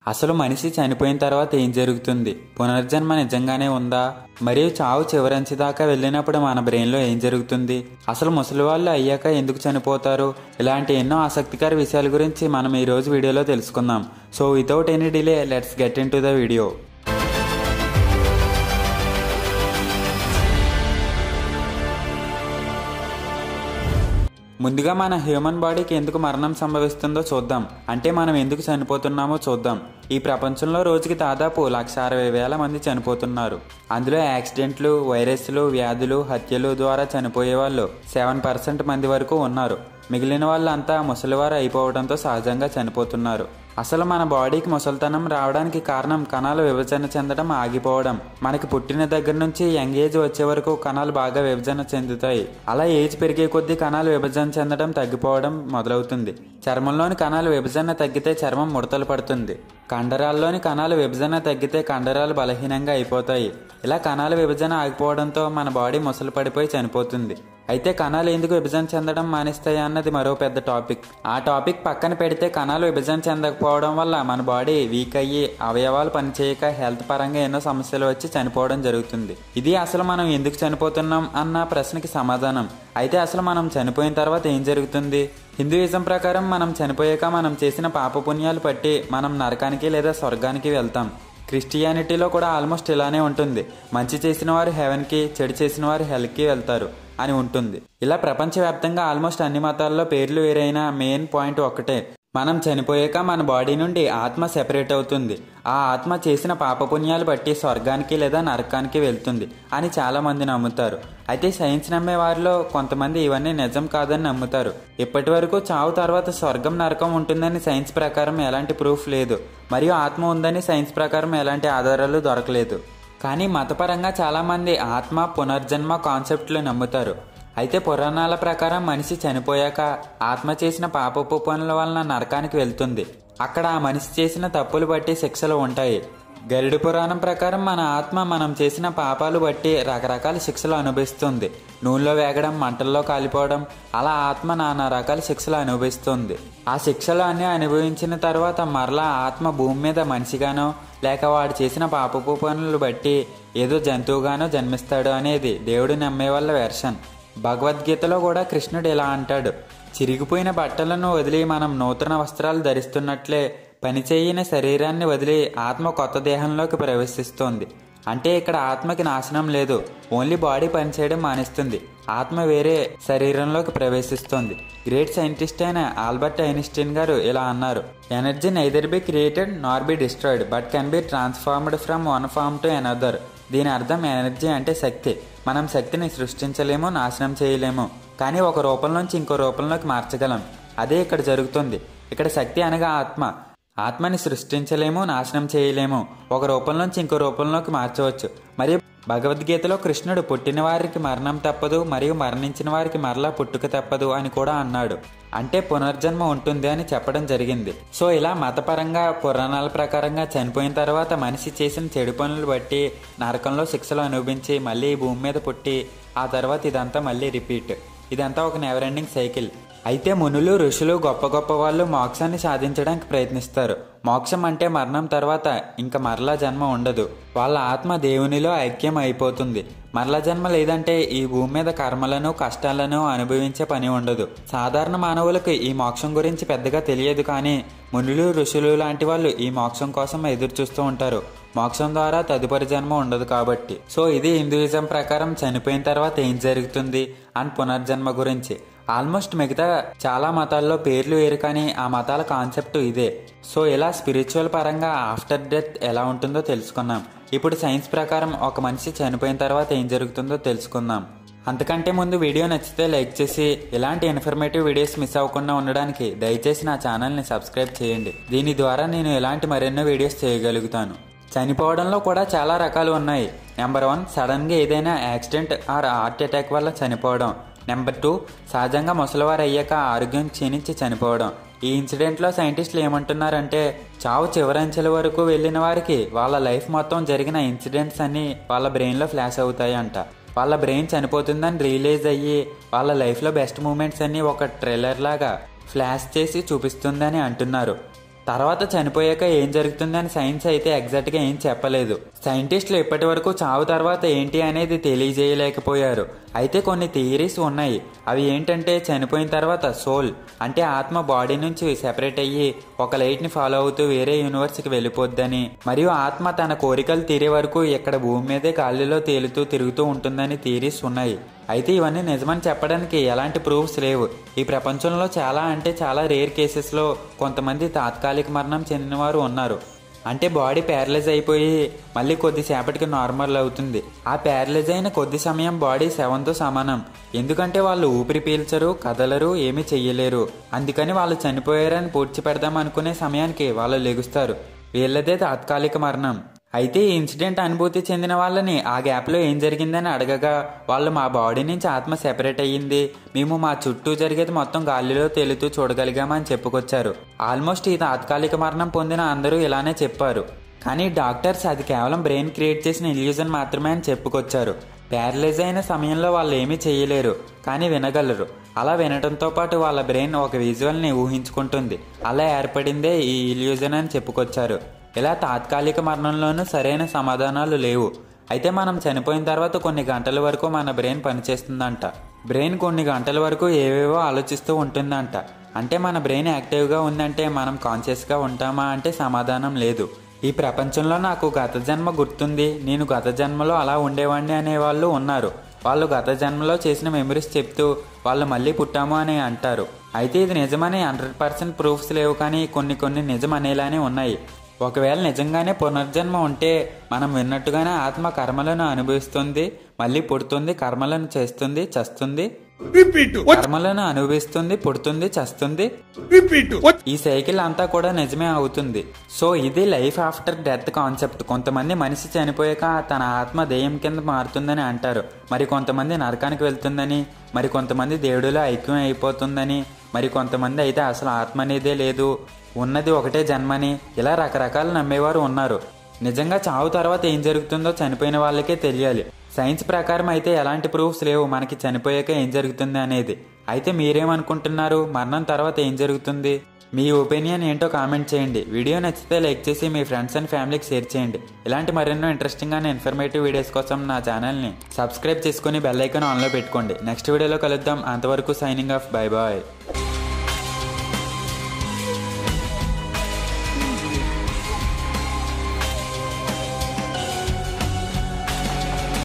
అసలు మనిషి చనిపోయిన తర్వాత ఏం జరుగుతుంది పునర్జన్మ నిజంగానే ఉందా మరియు చావు చివరంచి దాకా వెళ్ళినప్పుడు మన బ్రెయిన్లో ఏం జరుగుతుంది అసలు ముసలి వాళ్ళు అయ్యాక ఎందుకు చనిపోతారు ఇలాంటి ఎన్నో ఆసక్తికర విషయాల గురించి మనం ఈ రోజు వీడియోలో తెలుసుకుందాం so without any delay let's get into the video ముందుగా మన హ్యూమన్ బాడీకి ఎందుకు మరణం సంభవిస్తుందో చూద్దాం అంటే మనం ఎందుకు చనిపోతున్నామో చూద్దాం ఈ ప్రపంచంలో రోజుకి దాదాపు లక్ష అరవై వేల మంది చనిపోతున్నారు అందులో యాక్సిడెంట్లు వైరస్లు వ్యాధులు హత్యలు ద్వారా చనిపోయే వాళ్ళు సెవెన్ పర్సెంట్ మంది వరకు ఉన్నారు మిగిలిన వాళ్ళంతా ముసలివారు అయిపోవడంతో సహజంగా చనిపోతున్నారు అసలు మన బాడీకి ముసలితనం రావడానికి కారణం కణాలు విభజన చెందడం ఆగిపోవడం మనకి పుట్టిన దగ్గర నుంచి యంగ్ ఏజ్ వచ్చే వరకు కణాలు బాగా విభజన చెందుతాయి అలా ఏజ్ పెరిగే కొద్దీ కణాలు విభజన చెందడం తగ్గిపోవడం మొదలవుతుంది చర్మంలోని కణాలు విభజన తగ్గితే చర్మం ముడతలు పడుతుంది కండరాల్లోని కణాలు విభజన తగ్గితే కండరాలు బలహీనంగా అయిపోతాయి ఇలా కణాల విభజన ఆగిపోవడంతో మన బాడీ ముసలి పడిపోయి చనిపోతుంది అయితే కణాలు ఎందుకు విభజన చెందడం మానేస్తాయి అన్నది మరో పెద్ద టాపిక్ ఆ టాపిక్ పక్కన పెడితే కణాలు విభజన చెందకపోవడం వల్ల మన బాడీ వీక్ అయ్యి అవయవాలు పనిచేయక హెల్త్ పరంగా ఎన్నో సమస్యలు వచ్చి చనిపోవడం జరుగుతుంది ఇది అసలు మనం ఎందుకు చనిపోతున్నాం అన్న ప్రశ్నకి సమాధానం అయితే అసలు మనం చనిపోయిన తర్వాత ఏం జరుగుతుంది హిందూయిజం ప్రకారం మనం చనిపోయాక మనం చేసిన పాపపుణ్యాలు బట్టి మనం నరకానికి లేదా స్వర్గానికి వెళ్తాం క్రిస్టియానిటీలో కూడా ఆల్మోస్ట్ ఇలానే ఉంటుంది మంచి చేసిన వారు హెవెన్కి చెడు చేసిన వారు హెల్కి వెళ్తారు అని ఉంటుంది ఇలా ప్రపంచవ్యాప్తంగా ఆల్మోస్ట్ అన్ని మతాల్లో పేర్లు వేరైన మెయిన్ పాయింట్ ఒక్కటే మనం చనిపోయాక మన బాడీ నుండి ఆత్మ సెపరేట్ అవుతుంది ఆ ఆత్మ చేసిన పాపపుణ్యాలు బట్టి స్వర్గానికి లేదా నరకానికి వెళ్తుంది అని చాలా మంది నమ్ముతారు అయితే సైన్స్ నమ్మే వారిలో కొంతమంది ఇవన్నీ నిజం కాదని నమ్ముతారు ఇప్పటి వరకు చావు తర్వాత స్వర్గం నరకం ఉంటుందని సైన్స్ ప్రకారం ఎలాంటి ప్రూఫ్ లేదు మరియు ఆత్మ ఉందని సైన్స్ ప్రకారం ఎలాంటి ఆధారాలు దొరకలేదు కానీ మతపరంగా చాలామంది ఆత్మ పునర్జన్మ కాన్సెప్ట్లు నమ్ముతారు అయితే పురాణాల ప్రకారం మనిషి చనిపోయాక ఆత్మ చేసిన పాపపు పనుల వలన నరకానికి వెళ్తుంది అక్కడ ఆ మనిషి చేసిన తప్పులు బట్టి శిక్షలు ఉంటాయి గరుడు పురాణం ప్రకారం మన ఆత్మ మనం చేసిన పాపాలు బట్టి రకరకాల శిక్షలు అనుభవిస్తుంది నూనెలో వేగడం మంటల్లో కాలిపోవడం అలా ఆత్మ నానా రకాల శిక్షలు అనుభవిస్తుంది ఆ శిక్షలు అన్నీ అనుభవించిన తర్వాత మరలా ఆత్మ భూమి మీద మనిషిగానో లేక వాడు చేసిన పాపపు పనులు బట్టి ఏదో జంతువుగానో జన్మిస్తాడు అనేది దేవుడు నమ్మే వాళ్ళ వెర్షన్ భగవద్గీతలో కూడా కృష్ణుడు ఇలా అంటాడు చిరిగిపోయిన బట్టలను వదిలి మనం నూతన వస్త్రాలు ధరిస్తున్నట్లే పనిచేయని శరీరాన్ని వదిలి ఆత్మ కొత్త దేహంలోకి ప్రవేశిస్తోంది అంటే ఇక్కడ ఆత్మకి నాశనం లేదు ఓన్లీ బాడీ పనిచేయడం మానేస్తుంది ఆత్మ వేరే శరీరంలోకి ప్రవేశిస్తోంది గ్రేట్ సైంటిస్ట్ అయిన ఆల్బర్ట్ ఐన్స్టీన్ గారు ఇలా అన్నారు energy neither be created nor be destroyed but can be transformed from one form to another దీని అర్థం ఎనర్జీ అంటే శక్తి మనం శక్తిని సృష్టించలేము నాశనం చేయలేము కానీ ఒక రూపం నుంచి ఇంకో రూపంలోకి మార్చగలం అదే ఇక్కడ జరుగుతుంది ఇక్కడ శక్తి అనగా ఆత్మ ఆత్మని సృష్టించలేము నాశనం చేయలేము ఒక రూపం నుంచి ఇంకో రూపంలోకి మార్చవచ్చు మరియు భగవద్గీతలో కృష్ణుడు పుట్టిన వారికి మరణం తప్పదు మరియు మరణించిన వారికి మరలా పుట్టుక తప్పదు అని కూడా అన్నాడు అంటే పునర్జన్మ ఉంటుంది అని చెప్పడం జరిగింది సో ఇలా మతపరంగా పురాణాల ప్రకారంగా చనిపోయిన తర్వాత మనిషి చేసిన చెడు పనులు బట్టి నరకంలో శిక్షలు అనుభవించి మళ్ళీ ఈ భూమి మీద పుట్టి ఆ తర్వాత ఇదంతా మళ్ళీ రిపీట్ ఇదంతా ఒక నెవర్ ఎండింగ్ సైకిల్ అయితే మునులు ఋషులు గొప్ప గొప్ప వాళ్ళు మోక్షాన్ని సాధించడానికి ప్రయత్నిస్తారు మోక్షం అంటే మరణం తర్వాత ఇంకా మరలా జన్మ ఉండదు వాళ్ళ ఆత్మ దేవునిలో ఐక్యం అయిపోతుంది మరల జన్మ లేదంటే ఈ భూమి మీద కర్మలను కష్టాలను అనుభవించే పని ఉండదు సాధారణ మానవులకు ఈ మోక్షం గురించి పెద్దగా తెలియదు కానీ మునులు ఋషులు లాంటి వాళ్ళు ఈ మోక్షం కోసం ఎదురు చూస్తూ ఉంటారు మోక్షం ద్వారా తదుపరి జన్మ ఉండదు కాబట్టి సో ఇది హిందూయిజం ప్రకారం చనిపోయిన తర్వాత ఏం జరుగుతుంది అండ్ పునర్జన్మ గురించి ఆల్మోస్ట్ మిగతా చాలా మతాల్లో పేర్లు వేరు కానీ ఆ మతాల కాన్సెప్ట్ ఇదే సో ఇలా స్పిరిచువల్ పరంగా ఆఫ్టర్ డెత్ ఎలా ఉంటుందో తెలుసుకున్నాం ఇప్పుడు సైన్స్ ప్రకారం ఒక మనిషి చనిపోయిన తర్వాత ఏం జరుగుతుందో తెలుసుకుందాం అంతకంటే ముందు వీడియో నచ్చితే లైక్ చేసి ఇలాంటి ఇన్ఫర్మేటివ్ వీడియోస్ మిస్ అవ్వకుండా ఉండడానికి దయచేసి నా ఛానల్ని సబ్స్క్రైబ్ చేయండి దీని ద్వారా నేను ఇలాంటి మరెన్నో వీడియోస్ చేయగలుగుతాను చనిపోవడంలో కూడా చాలా రకాలు ఉన్నాయి నెంబర్ వన్ సడన్గా ఏదైనా యాక్సిడెంట్ ఆర్ హార్ట్ అటాక్ వల్ల చనిపోవడం నెంబర్ టూ సహజంగా ముసలివారు అయ్యాక ఆరోగ్యం క్షీణించి చనిపోవడం ఈ ఇన్సిడెంట్లో సైంటిస్టులు ఏమంటున్నారంటే చావు చివరంచెల వరకు వెళ్ళిన వారికి వాళ్ళ లైఫ్ మొత్తం జరిగిన ఇన్సిడెంట్స్ అన్ని వాళ్ళ బ్రెయిన్లో ఫ్లాష్ అవుతాయి అంట వాళ్ళ బ్రెయిన్ చనిపోతుందని రియలైజ్ అయ్యి వాళ్ళ లైఫ్లో బెస్ట్ మూమెంట్స్ అన్ని ఒక ట్రైలర్ లాగా ఫ్లాష్ చేసి చూపిస్తుందని అంటున్నారు తర్వాత చనిపోయాక ఏం జరుగుతుంది అని సైన్స్ అయితే ఎగ్జాక్ట్ గా ఏం చెప్పలేదు సైంటిస్టులు ఇప్పటి వరకు చావు తర్వాత ఏంటి అనేది తెలియజేయలేకపోయారు అయితే కొన్ని థియరీస్ ఉన్నాయి అవి ఏంటంటే చనిపోయిన తర్వాత సోల్ అంటే ఆత్మ బాడీ నుంచి సెపరేట్ అయ్యి ఒక లైట్ ని ఫాలో అవుతూ వేరే యూనివర్స్ కి వెళ్ళిపోద్దని మరియు ఆత్మ తన కోరికలు తీరే వరకు ఇక్కడ భూమి మీదే గాలిలో తేలుతూ తిరుగుతూ ఉంటుందని థియరీస్ ఉన్నాయి అయితే ఇవన్నీ నిజమని చెప్పడానికి ఎలాంటి ప్రూఫ్స్ లేవు ఈ ప్రపంచంలో చాలా అంటే చాలా రేర్ కేసెస్లో కొంతమంది తాత్కాలిక మరణం చెందినవారు ఉన్నారు అంటే బాడీ ప్యారలైజ్ అయిపోయి మళ్ళీ కొద్దిసేపటికి నార్మల్ అవుతుంది ఆ ప్యారలైజ్ అయిన కొద్ది సమయం బాడీ సెవెన్తో సమానం ఎందుకంటే వాళ్ళు ఊపిరి పీల్చరు కదలరు ఏమీ చెయ్యలేరు అందుకని వాళ్ళు చనిపోయారని పూడ్చి పెడదాం అనుకునే సమయానికి వాళ్ళు లెగుస్తారు వీళ్ళదే తాత్కాలిక మరణం అయితే ఈ ఇన్సిడెంట్ అనుభూతి చెందిన వాళ్ళని ఆ గ్యాప్లో ఏం జరిగిందని అడగగా వాళ్ళు మా బాడీ నుంచి ఆత్మ సెపరేట్ అయ్యింది మేము మా చుట్టూ జరిగేది మొత్తం గాలిలో తేలుతూ చూడగలిగామని చెప్పుకొచ్చారు ఆల్మోస్ట్ ఈ తాత్కాలిక మరణం పొందిన అందరూ ఇలానే చెప్పారు కానీ డాక్టర్స్ అది కేవలం బ్రెయిన్ క్రియేట్ చేసిన ఇల్యూజన్ మాత్రమే అని చెప్పుకొచ్చారు ప్యారలైజ్ అయిన సమయంలో వాళ్ళు ఏమీ చేయలేరు కానీ వినగలరు అలా వినడంతో పాటు వాళ్ళ బ్రెయిన్ ఒక విజువల్ని ఊహించుకుంటుంది అలా ఏర్పడిందే ఈ ఇల్యూజన్ అని చెప్పుకొచ్చారు ఇలా తాత్కాలిక మరణంలోనూ సరైన సమాధానాలు లేవు అయితే మనం చనిపోయిన తర్వాత కొన్ని గంటల వరకు మన బ్రెయిన్ పనిచేస్తుందంట బ్రెయిన్ కొన్ని గంటల వరకు ఏవేవో ఆలోచిస్తూ ఉంటుందంట అంటే మన బ్రెయిన్ యాక్టివ్గా ఉందంటే మనం కాన్షియస్గా ఉంటామా అంటే సమాధానం లేదు ఈ ప్రపంచంలో నాకు గత జన్మ గుర్తుంది నేను గత జన్మలో అలా ఉండేవాడిని అనే వాళ్ళు ఉన్నారు వాళ్ళు గత జన్మలో చేసిన మెమరీస్ చెప్తూ వాళ్ళు మళ్ళీ పుట్టాము అని అంటారు అయితే ఇది నిజమని హండ్రెడ్ పర్సెంట్ ప్రూఫ్స్ లేవు కానీ కొన్ని కొన్ని నిజం అనేలానే ఉన్నాయి ఒకవేళ నిజంగానే పునర్జన్మ ఉంటే మనం విన్నట్టుగానే ఆత్మ కర్మలను అనుభవిస్తుంది మళ్ళీ పుడుతుంది కర్మలను చేస్తుంది చస్తుంది Repeat. What? కర్మలను అనుభవిస్తుంది పుడుతుంది చస్తుంది Repeat. What? ఈ సైకిల్ అంతా కూడా నిజమే అవుతుంది సో ఇది లైఫ్ ఆఫ్టర్ డెత్ కాన్సెప్ట్ కొంతమంది మనిషి చనిపోయాక తన ఆత్మ దెయ్యం కింద మారుతుందని అంటారు మరి కొంతమంది నరకానికి వెళ్తుందని మరి కొంతమంది దేవుడిలో ఐక్యం అయిపోతుందని మరి కొంతమంది అయితే అసలు ఆత్మ అనేదే లేదు ఉన్నది ఒకటే జన్మని ఇలా రకరకాలు నమ్మేవారు ఉన్నారు నిజంగా చావు తర్వాత ఏం జరుగుతుందో చనిపోయిన వాళ్ళకే తెలియాలి సైన్స్ ప్రకారం అయితే ఎలాంటి ప్రూఫ్స్ లేవు మనకి చనిపోయాక ఏం జరుగుతుంది అనేది అయితే మీరేమనుకుంటున్నారు మరణం తర్వాత ఏం జరుగుతుంది మీ ఒపీనియన్ ఏంటో కామెంట్ చేయండి వీడియో నచ్చితే లైక్ చేసి మీ ఫ్రెండ్స్ అండ్ ఫ్యామిలీకి షేర్ చేయండి ఇలాంటి మరెన్నో ఇంట్రెస్టింగ్ అండ్ ఇన్ఫర్మేటివ్ వీడియోస్ కోసం నా ఛానల్ని సబ్స్క్రైబ్ చేసుకుని బెల్ ఐకాన్ ఆన్లో పెట్టుకోండి నెక్స్ట్ వీడియోలో కలుద్దాం అంతవరకు సైనింగ్ ఆఫ్ బై బాయ్